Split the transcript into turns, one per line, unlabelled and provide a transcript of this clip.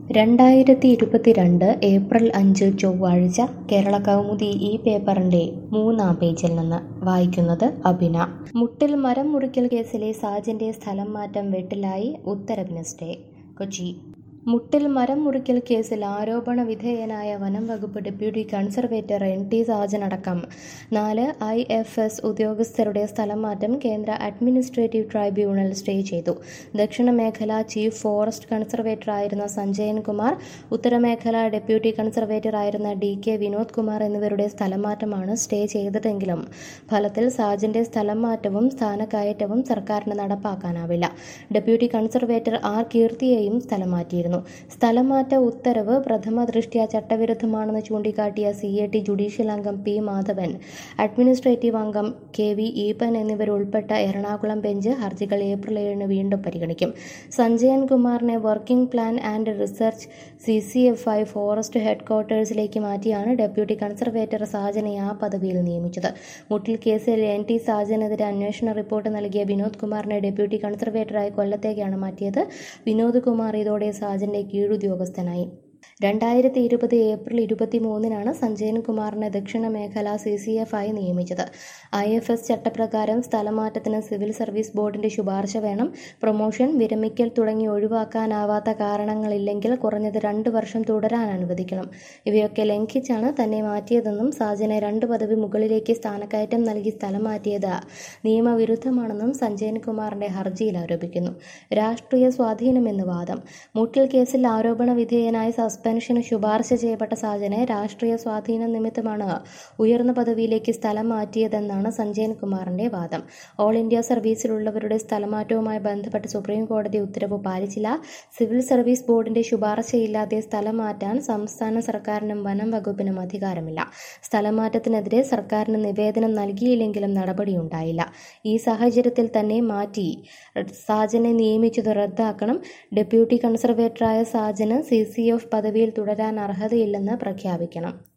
രണ്ടായിരത്തി ഇരുപത്തിരണ്ട് ഏപ്രിൽ അഞ്ച് ചൊവ്വാഴ്ച കേരള കൗമുദി ഈ പേപ്പറിന്റെ മൂന്നാം പേജിൽ നിന്ന് വായിക്കുന്നത് അഭിന മുട്ടിൽ മരം മുറിക്കൽ കേസിലെ സാജന്റെ സ്ഥലം മാറ്റം വെട്ടിലായി ഉത്തരവിന് സ്റ്റേ കൊച്ചി മുട്ടിൽ മരം മുറിക്കൽ കേസിൽ ആരോപണ വിധേയനായ വനം വകുപ്പ് deputy conservator N T Sajan അടക്കം നാല് ഐ എഫ് എസ് ഉദ്യോഗസ്ഥരുടെ സ്ഥലം മാറ്റം കേന്ദ്ര അഡ്മിനിസ്ട്രേറ്റീവ് ട്രൈബ്യൂണൽ സ്റ്റേ ചെയ്തു ദക്ഷിണ മേഖല ചീഫ് ഫോറസ്റ്റ് കൺസർവേറ്റർ ആയിരുന്ന സഞ്ജയൻ കുമാർ ഉത്തരമേഖല ഡെപ്യൂട്ടി കൺസർവേറ്റർ ആയിരുന്ന ഡി കെ വിനോദ് കുമാർ എന്നിവരുടെ സ്ഥലം മാറ്റമാണ് സ്റ്റേ ചെയ്തതെങ്കിലും ഫലത്തിൽ സാജന്റെ സ്ഥലം മാറ്റവും സ്ഥാനക്കയറ്റവും സർക്കാരിന് നടപ്പാക്കാനാവില്ല ഡെപ്യൂട്ടി കൺസർവേറ്റർ ആർ കീർത്തിയെയും സ്ഥലം മാറ്റിയിരുന്നു സ്ഥലംമാറ്റ ഉത്തരവ് പ്രഥമ ദൃഷ്ട്യാ ചട്ടവിരുദ്ധമാണെന്ന് ചൂണ്ടിക്കാട്ടിയ സി എ ടി ജുഡീഷ്യൽ അംഗം പി മാധവൻ അഡ്മിനിസ്ട്രേറ്റീവ് അംഗം കെ വി ഈപ്പൻ എന്നിവരുൾപ്പെട്ട എറണാകുളം ബെഞ്ച് ഹർജികൾ ഏപ്രിൽ ഏഴിന് വീണ്ടും പരിഗണിക്കും സഞ്ജയൻ കുമാറിനെ working plan and research C C F I forest ഹെഡ്ക്വാർട്ടേഴ്സിലേക്ക് മാറ്റിയാണ് ഡെപ്യൂട്ടി കൺസർവേറ്റർ സാജനെ ആ പദവിയിൽ നിയമിച്ചത് മുട്ടിൽ കേസിൽ എൻ ടി സാജനെതിരെ അന്വേഷണ റിപ്പോർട്ട് നൽകിയ വിനോദ് കുമാറിനെ ഡെപ്യൂട്ടി കൺസർവേറ്ററായി കൊല്ലത്തേക്കാണ് മാറ്റിയത് വിനോദ് കുമാർ ഇതോടെ സാജന്റെ കീഴുദ്യോഗസ്ഥനായി രണ്ടായിരത്തി ഇരുപത് ഏപ്രിൽ ഇരുപത്തി മൂന്നിനാണ് സഞ്ജയൻ കുമാറിനെ ദക്ഷിണ മേഖല സി സി എഫ് ആയി നിയമിച്ചത് ഐ എഫ് എസ് ചട്ടപ്രകാരം സ്ഥലമാറ്റത്തിന് സിവിൽ സർവീസ് ബോർഡിന്റെ ശുപാർശ വേണം പ്രൊമോഷൻ വിരമിക്കൽ തുടങ്ങി ഒഴിവാക്കാനാവാത്ത കാരണങ്ങളില്ലെങ്കിൽ കുറഞ്ഞത് രണ്ട് വർഷം തുടരാൻ അനുവദിക്കണം ഇവയൊക്കെ ലംഘിച്ചാണ് തന്നെ മാറ്റിയതെന്നും സാജനെ രണ്ട് പദവി മുകളിലേക്ക് സ്ഥാനക്കയറ്റം നൽകി സ്ഥലം മാറ്റിയത് നിയമവിരുദ്ധമാണെന്നും സഞ്ജയൻ കുമാറിന്റെ ഹർജിയിൽ ആരോപിക്കുന്നു രാഷ്ട്രീയ സ്വാധീനമെന്ന് വാദം മുട്ടിൽ കേസിൽ ആരോപണ വിധേയനായ സസ്പെൻഷന് ശുപാർശ ചെയ്യപ്പെട്ട സാജനെ രാഷ്ട്രീയ സ്വാധീനം നിമിത്തമാണ് ഉയർന്ന പദവിയിലേക്ക് സ്ഥലം മാറ്റിയതെന്നാണ് സഞ്ജയൻ കുമാറിന്റെ വാദം ഓൾ ഇന്ത്യ സർവീസിലുള്ളവരുടെ സ്ഥലമാറ്റവുമായി ബന്ധപ്പെട്ട് സുപ്രീം കോടതി ഉത്തരവ് പാലിച്ചില്ല സിവിൽ സർവീസ് ബോർഡിന്റെ ശുപാർശയില്ലാതെ സ്ഥലം മാറ്റാൻ സംസ്ഥാന സർക്കാരിനും വനം വകുപ്പിനും അധികാരമില്ല സ്ഥലമാറ്റത്തിനെതിരെ സർക്കാരിന് നിവേദനം നൽകിയില്ലെങ്കിലും നടപടിയുണ്ടായില്ല ഈ സാഹചര്യത്തിൽ തന്നെ മാറ്റി സാജനെ നിയമിച്ചത് റദ്ദാക്കണം ഡെപ്യൂട്ടി കൺസർവേറ്ററായ സാജന് സി സി എഫ് പദവിയിൽ തുടരാൻ അർഹതയില്ലെന്ന് പ്രഖ്യാപിക്കണം